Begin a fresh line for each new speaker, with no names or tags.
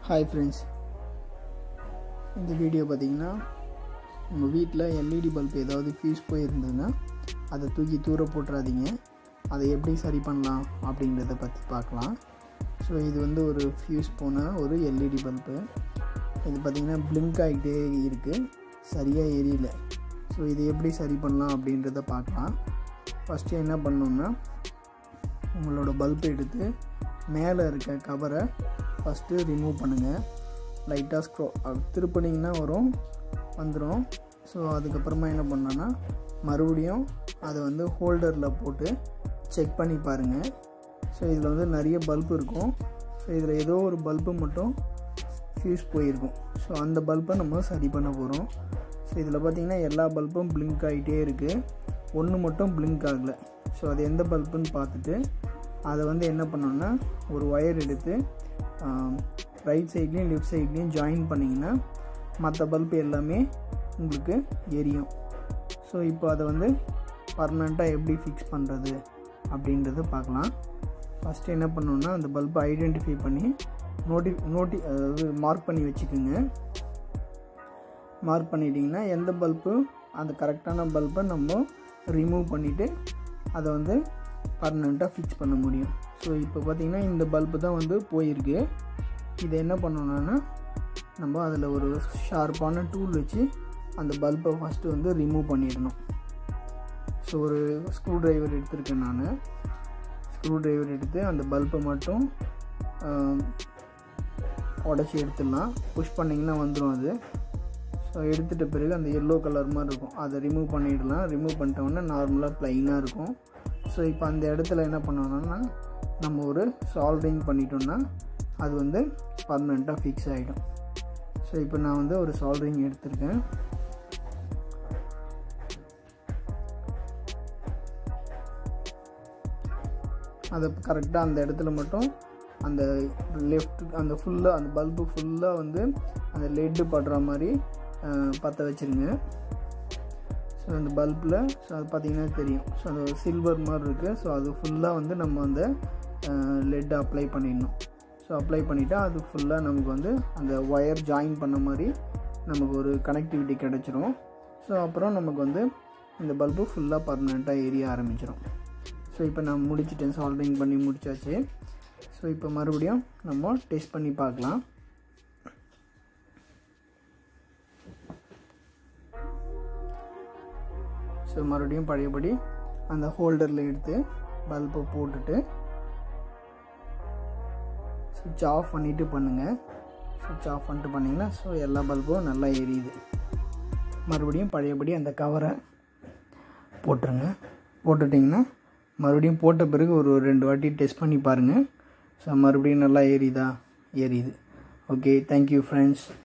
hi friends இந்த video பார்த்தீங்கன்னா உங்கள் வீட்டில் எல்இடி பல்ப் ஏதாவது ஃபியூஸ் போயிருந்ததுன்னா அதை தூக்கி தூர போட்டுறாதீங்க அதை எப்படி சரி பண்ணலாம் அப்படின்றத பற்றி பார்க்கலாம் ஸோ இது வந்து ஒரு ஃபியூஸ் போன ஒரு எல்இடி பல்பு இது பார்த்திங்கன்னா பிளிங்க் ஆகிட்டே இருக்குது சரியாக எரியல ஸோ இது எப்படி சரி பண்ணலாம் அப்படின்றத பார்க்கலாம் ஃபஸ்ட்டு என்ன பண்ணணுன்னா உங்களோட பல்பை எடுத்து மேலே இருக்க கவரை ஃபஸ்ட்டு ரிமூவ் பண்ணுங்கள் லைட்டாக ஸ்க்ரோ திருப்பினீங்கன்னா வரும் வந்துடும் ஸோ அதுக்கப்புறமா என்ன பண்ணோன்னா மறுபடியும் அதை வந்து ஹோல்டரில் போட்டு செக் பண்ணி பாருங்கள் ஸோ இதில் வந்து நிறைய பல்பு இருக்கும் ஸோ இதில் ஏதோ ஒரு பல்பு மட்டும் ஃபியூஸ் போயிருக்கும் ஸோ அந்த பல்பை நம்ம சரி பண்ண போகிறோம் ஸோ இதில் பார்த்திங்கன்னா எல்லா பல்பும் பிளிங்க் ஆகிட்டே இருக்குது ஒன்று மட்டும் பிளிங்க் ஆகலை ஸோ அது எந்த பல்புன்னு பார்த்துட்டு அதை வந்து என்ன பண்ணோன்னா ஒரு ஒயர் எடுத்து ரைட் சைட்லேயும் லெஃப்ட் சைட்லேயும் ஜாயின் பண்ணிங்கன்னா மற்ற பல்பு எல்லாமே உங்களுக்கு எரியும் ஸோ இப்போ அதை வந்து பர்மனெண்ட்டாக எப்படி ஃபிக்ஸ் பண்ணுறது அப்படின்றத பார்க்கலாம் ஃபஸ்ட்டு என்ன பண்ணணுன்னா அந்த பல்பை ஐடென்டிஃபை பண்ணி நோட்டி நோட்டி அதாவது மார்க் பண்ணி வச்சுக்கோங்க மார்க் பண்ணிட்டிங்கன்னா எந்த பல்பு அந்த கரெக்டான பல்பை நம்ம ரிமூவ் பண்ணிவிட்டு அதை வந்து பர்மனெண்ட்டாக ஃபிக்ஸ் பண்ண முடியும் ஸோ இப்போ பார்த்திங்கன்னா இந்த பல்பு தான் வந்து போயிருக்கு இதை என்ன பண்ணணுன்னா நம்ம அதில் ஒரு ஷார்ப்பான டூல் வச்சு அந்த பல்பை ஃபஸ்ட்டு வந்து ரிமூவ் பண்ணிடணும் ஸோ ஒரு ஸ்க்ரூ ட்ரைவர் எடுத்திருக்கேன் நான் ஸ்க்ரூ ட்ரைவர் எடுத்து அந்த பல்பை மட்டும் உடச்சி எடுத்துடலாம் புஷ் பண்ணிங்கன்னா வந்துடும் அது ஸோ எடுத்துகிட்ட பிறகு அந்த எல்லோ கலர் மாதிரி இருக்கும் அதை ரிமூவ் பண்ணிடலாம் ரிமூவ் பண்ணிட்டோன்னா நார்மலாக ப்ளைனாக இருக்கும் ஸோ இப்போ அந்த இடத்துல என்ன பண்ணணும்னா நம்ம ஒரு சால்ட்ரிங் பண்ணிட்டோம்னா அது வந்து பர்மனெண்ட்டாக ஃபிக்ஸ் ஆகிடும் ஸோ இப்போ நான் வந்து ஒரு சால்ட்ரிங் எடுத்திருக்கேன் அதை கரெக்டாக அந்த இடத்துல மட்டும் அந்த லெஃப்ட் அந்த ஃபுல்லாக அந்த பல்பு ஃபுல்லாக வந்து அந்த லெட்டு படுற மாதிரி பற்ற வச்சுருங்க ஸோ அந்த பல்பில் ஸோ அது பார்த்திங்கன்னா தெரியும் ஸோ அந்த சில்வர் மாதிரி இருக்குது ஸோ அது ஃபுல்லாக வந்து நம்ம அந்த லெட் அப்ளை பண்ணிடணும் ஸோ அப்ளை பண்ணிவிட்டா அது ஃபுல்லாக நமக்கு வந்து அந்த ஒயர் ஜாயின் பண்ண மாதிரி நமக்கு ஒரு கனெக்டிவிட்டி கிடச்சிரும் ஸோ அப்புறம் நமக்கு வந்து இந்த பல்பு ஃபுல்லாக பர்மனெண்ட்டாக எரிய ஆரம்பிச்சிடும் ஸோ இப்போ நான் முடிச்சிட்டேன் சால்விங் பண்ணி முடித்தாச்சு ஸோ இப்போ மறுபடியும் நம்ம டெஸ்ட் பண்ணி பார்க்கலாம் ஸோ மறுபடியும் பழையபடி அந்த ஹோல்டரில் எடுத்து பல்பை போட்டுட்டு சுவிட்ச் ஆஃப் பண்ணிவிட்டு பண்ணுங்கள் சுவிட்ச் ஆஃப் பண்ணிட்டு பண்ணிங்கன்னா ஸோ எல்லா பல்பும் நல்லா எரியுது மறுபடியும் பழையபடி அந்த கவரை போட்டுருங்க போட்டுட்டிங்கன்னா மறுபடியும் போட்ட பிறகு ஒரு ரெண்டு வாட்டி டெஸ்ட் பண்ணி பாருங்கள் ஸோ மறுபடியும் நல்லா எரியுதா எரியுது ஓகே தேங்க்யூ ஃப்ரெண்ட்ஸ்